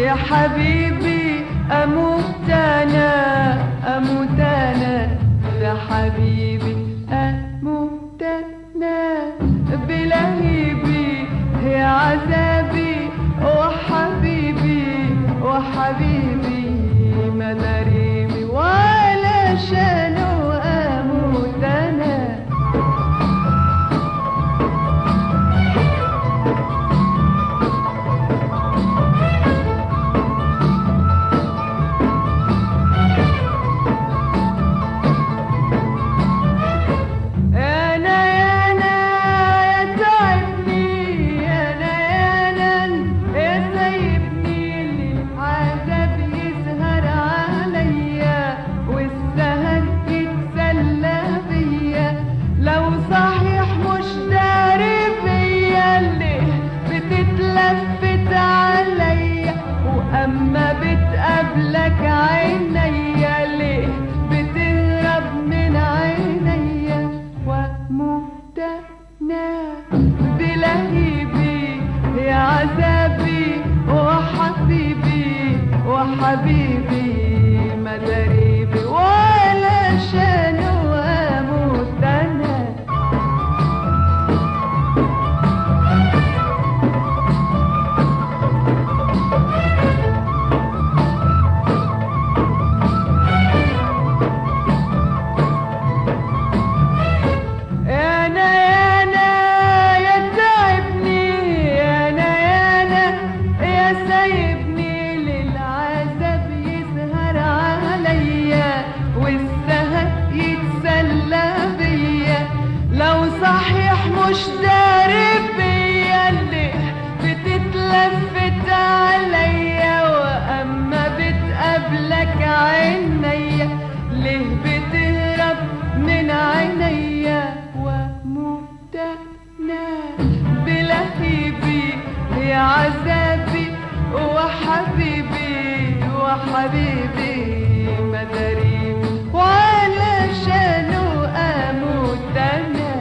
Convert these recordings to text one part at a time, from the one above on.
يا حبيبي أموت أنا أموت أنا يا حبيبي أموت أنا بلهيبي يا عذابي وحبيبي وحبيبي مداريبي ولا شانو أموت أنا أنا أنا يا تعبني أنا أنا يا سايبني العذاب يسهر عليا والسهر يتسلى بيا لو صحيح مش داري بيا اللي بتتلفت عليا وأما بتقابلك عينيا ليه بتهرب من عينيا واموت انا بلهيبي يا عذابي وحبيبي وحبيبي مداريبي ولا شانو اموت انا انا انا يا تعبني انا انا يا سايبني للعذاب يسهر عليا والسهر يتسلى بيا لو صحيح مش داري بيا اللي بتتلفت عليا واما بتقابلك عينيا ليه بتهرب من عينيا واموت انا بلهيبي يا عذابي وحبيبي وحبيبي مداريبي ولا شانو اموت انا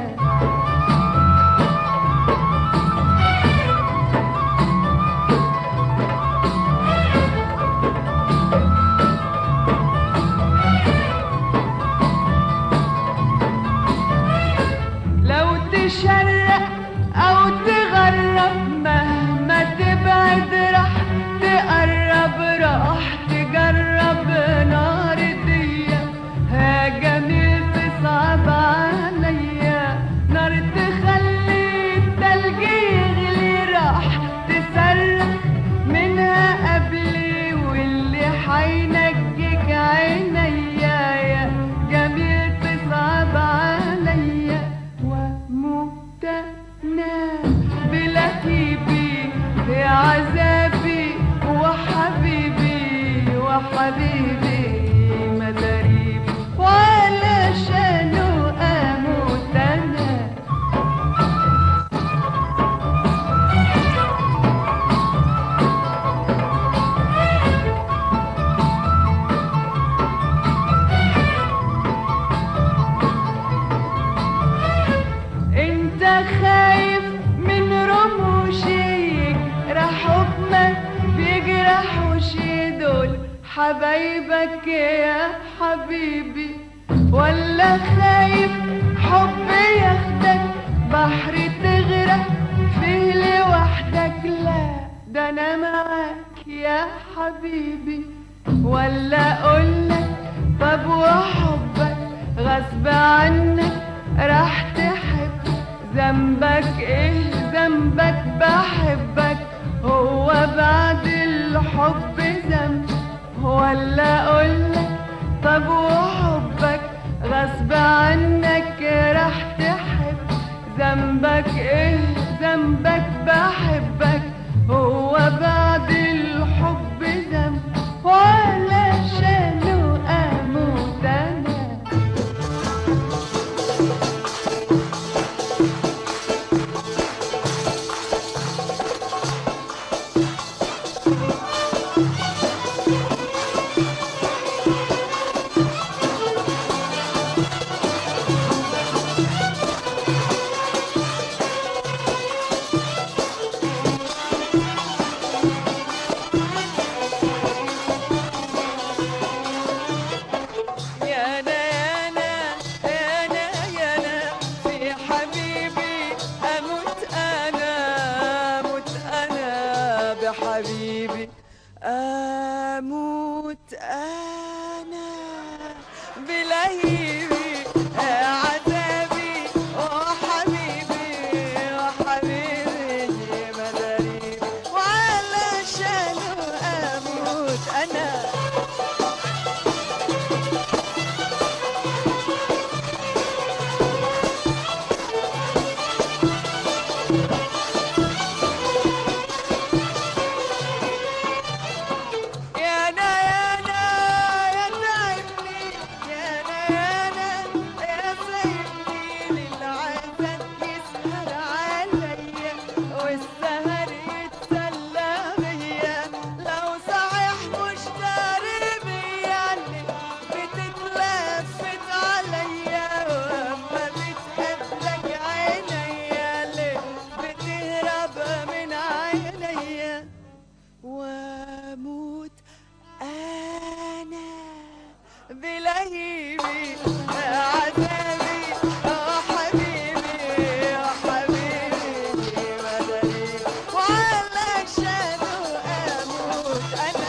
لو تشرق او تغرب مهما تبعد راح تقرب راح تجرب نار ديا ها جميل تصعب عليا نار تخلي التلج يغلي راح تصرخ منها قبلي واللي حينجيك عينيا يا جميل تصعب عليا واموت انا بلهيبي يا عذابي وحبيبي وحبيبي مداريبي ولا شانو اموت انا انت خايف من رموشي راح حكمك بيجرح وشي دول حبايبك يا حبيبي ولا خايف حب ياخدك بحر تغرق فيه لوحدك لا ده انا معاك يا حبيبي ولا اقولك طب وحبك غصب عنك راح تحب ذنبك ايه ذنبك بحبك هو بعد الحب ذنب ولا اقولك طب وحبك غصب عنك راح تحب ذنبك ايه ذنبك بحبك هو بعد الحب ذنب ولا شانو اموت انا اموت انا بلهيبي يا عذابي وحبيبي وحبيبي مداريبي وعلشانه اموت انا يا انا يا انا يا تعبني يا انا يا انا يا سايبني للعذاب يسهر عليا والسهر يتسلى بيا لو صحيح مش داري بيا اللي بتتلفت عليا واما بتحبك عينيا اللي بتهرب من عينيا واموت انا بلهيبي يا عذابي يا حبيبي يا حبيبي مداري وعلشانه اموت انا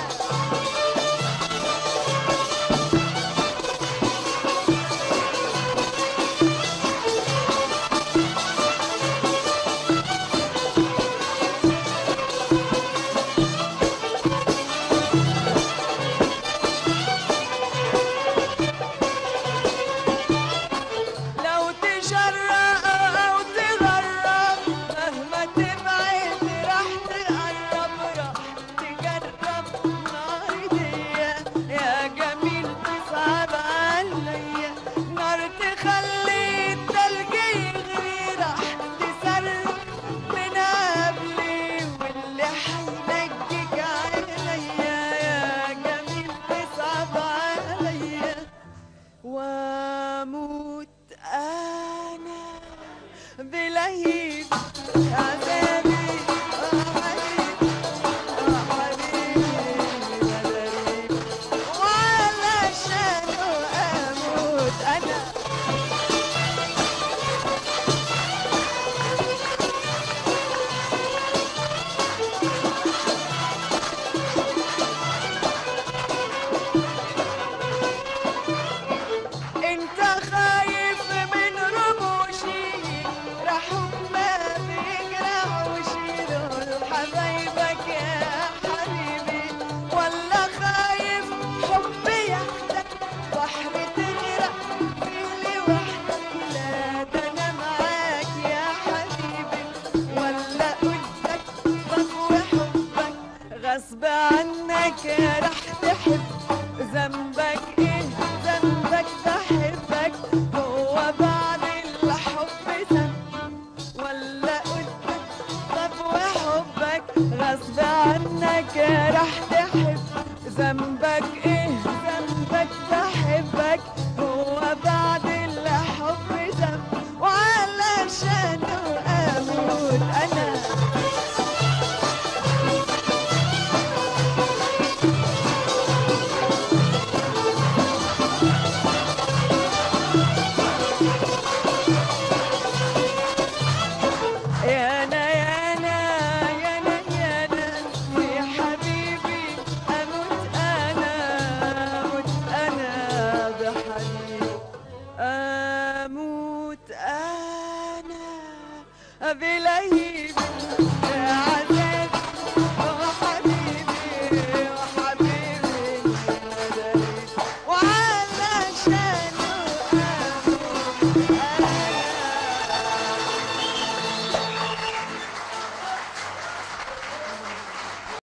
لو تشرق او تغرب مهما تبعد راح تقرب راح تجرب نار ايديا يا جميل تصعب عليا نار تخلي التلج يغلي راح تصرخ من قبلي واللي حينجيك عينيا يا جميل تصعب عليا واموت انا بلهيب عذابي آه حبيبي آه حبيبي مداري وعلشانه اموت انا انت خايف من رموشي راحوا ما بيجرحوشي دول حبايبك يا حبيبي ولا خايف حبي ياخدك بحر تغرق فيه لوحدك لا ده انا معاك يا حبيبي ولا قلتك بقوى حبك غصب عنك راح تحب ذنبك ايه